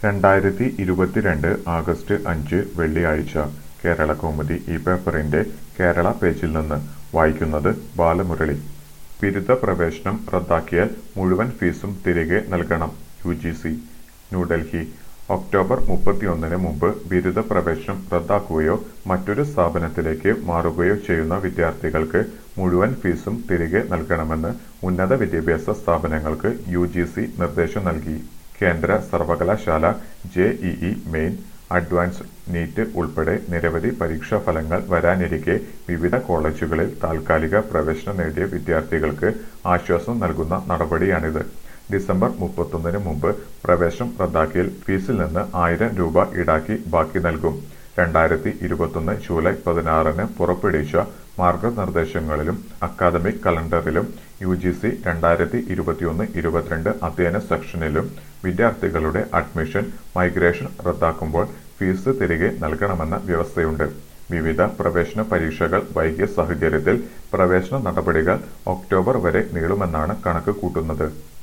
രണ്ടായിരത്തി ഇരുപത്തിരണ്ട് ആഗസ്റ്റ് അഞ്ച് വെള്ളിയാഴ്ച കേരളകൗമുദി ഈ പേപ്പറിന്റെ കേരള പേജിൽ നിന്ന് വായിക്കുന്നത് ബാലമുരളി ബിരുദ പ്രവേശനം റദ്ദാക്കിയാൽ മുഴുവൻ ഫീസും തിരികെ നൽകണം U G C New Delhi October മുപ്പത്തിയൊന്നിന് മുമ്പ് ബിരുദ പ്രവേശനം റദ്ദാക്കുകയോ മറ്റൊരു സ്ഥാപനത്തിലേക്ക് മാറുകയോ ചെയ്യുന്ന വിദ്യാർത്ഥികൾക്ക് മുഴുവൻ ഫീസും തിരികെ നൽകണമെന്ന് ഉന്നത വിദ്യാഭ്യാസ സ്ഥാപനങ്ങൾക്ക് യു ജി സി നിർദ്ദേശം നൽകി കേന്ദ്ര സർവകലാശാല ജെഇഇ മെയിൻ അഡ്വാൻസ്ഡ് നീറ്റ് ഉൾപ്പെടെ നിരവധി പരീക്ഷാ ഫലങ്ങൾ വരാനിരിക്കെ വിവിധ കോളേജുകളിൽ താൽക്കാലിക പ്രവേശനം നേടിയ വിദ്യാർത്ഥികൾക്ക് ആശ്വാസം നൽകുന്ന നടപടിയാണിത് ഡിസംബർ മുപ്പത്തൊന്നിന് മുമ്പ് പ്രവേശനം റദ്ദാക്കിയാൽ ഫീസിൽ നിന്ന് ആയിരം രൂപ ഈടാക്കി ബാക്കി നൽകും രണ്ടായിരത്തി ഇരുപത്തൊന്ന് ജൂലൈ പതിനാറിന് പുറപ്പെടുവിച്ച മാർഗനിർദ്ദേശങ്ങളിലും അക്കാദമിക് കലണ്ടറിലും യു ജി സി രണ്ടായിരത്തി ഇരുപത്തിയൊന്ന് ഇരുപത്തിരണ്ട് അധ്യയന സെക്ഷനിലും വിദ്യാർത്ഥികളുടെ അഡ്മിഷൻ മൈഗ്രേഷൻ റദ്ദാക്കുമ്പോൾ ഫീസ് തിരികെ നൽകണമെന്ന വ്യവസ്ഥയുണ്ട് വിവിധ പ്രവേശന പരീക്ഷകൾ വൈകിയ സാഹചര്യത്തിൽ പ്രവേശന നടപടികൾ ഒക്ടോബർ വരെ നീളുമെന്നാണ് കണക്ക് കൂട്ടുന്നത്